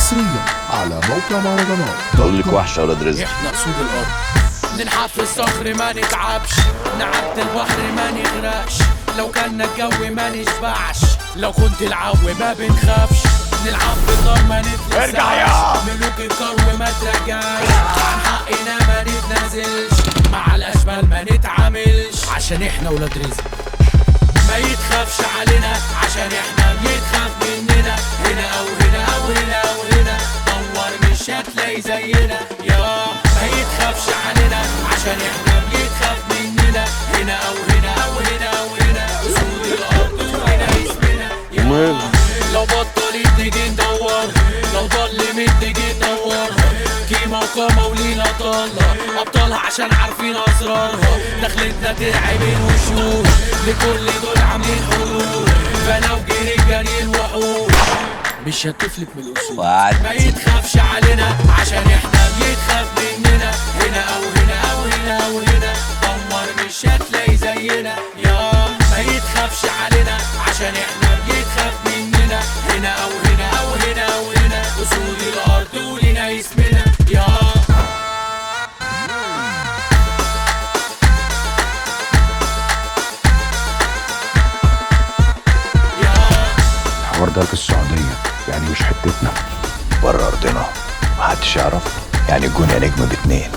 حصريا على موقع مهرجانات بقول لك وحشه ولاد رزق احنا اسود الارض ننحت في الصخر ما نتعبش نعدي البحر ما نغرقش لو كان الجو ما نشبعش لو كنت العو ما بنخافش نلعب في النار ما نتلسعش ارجع يا! ملوك الكرو ما ترجعش عن حقنا ما نتنازلش مع الاشبال ما نتعاملش عشان احنا ولاد رزق ما يتخافش علينا عشان احنا بيتخاف مننا هنا او هنا او هنا او هنا دور مش هتلاقي زينا يا ما يتخافش علينا عشان احنا بيتخاف مننا هنا او هنا او هنا او هنا اسود الارض وهنا اسمنا يا لو بطلت تيجي ندور لو ضل تيجي ندور كيما وقامة ولينا طالة أبطالها عشان عارفين أسرارها دخلتنا ترعب الوشوش لكل دول عاملين حلول فأنا وجري جري الوحوش مش هتفلت من الأصول وعد. ما يتخافش علينا عشان احنا بيتخاف مننا هنا أو هنا أو هنا أو هنا دمر مش هتلاقي زينا يا ما يتخافش علينا عشان احنا بيتخاف مننا هنا أو هنا أو هنا أو هنا أسود الأرض ولينا اسمنا يا يا الحوار ده في السعودية يعني مش حتتنا بره ارضنا محدش يعرف يعني الجون يا نجم باتنين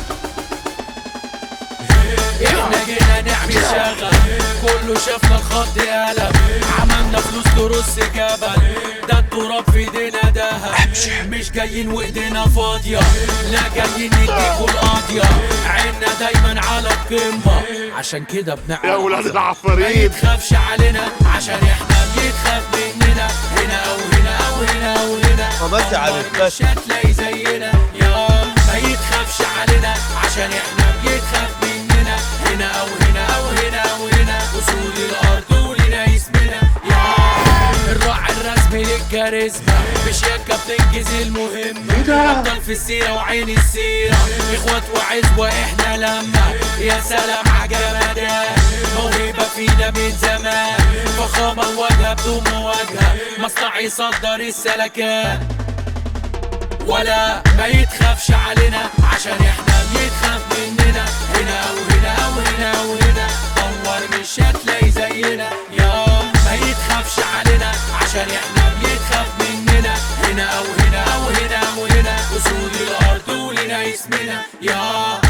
احنا جينا نعمل شغل كله شافنا الخط قلم عملنا فلوس ترص جبل ده التراب في ايدينا دهب مش جايين وايدينا فاضية لا جايين نديكوا القاضية عيننا دايما على القمة عشان كده بنعمل يا ولاد العفاريت ما يتخافش علينا عشان احنا بيتخاف مننا هنا او هنا او هنا او هنا بس يا عارف، دمر بس. مش هتلاقي زينا يا ما يتخافش علينا عشان احنا بيتخاف مننا هنا او هنا او هنا او هنا اسود الارض ولينا اسمنا يا الراعي الرسمي للكاريزما بشياكة بتنجز المهمة افضل في السيرة وعين السيرة اخوات وعزوة احنا لما يا سلام عجمدان موهبة فينا من زمان فخامة وجهة بدون مواجهة مصنع يصدر السلكات ولا ما يتخافش علينا عشان احنا بيتخاف مننا هنا او هنا او هنا او هنا دور مش هتلاقي زينا يا ما يتخافش علينا عشان احنا بيتخاف مننا هنا او هنا او هنا او هنا اسود الارض ولنا اسمنا يا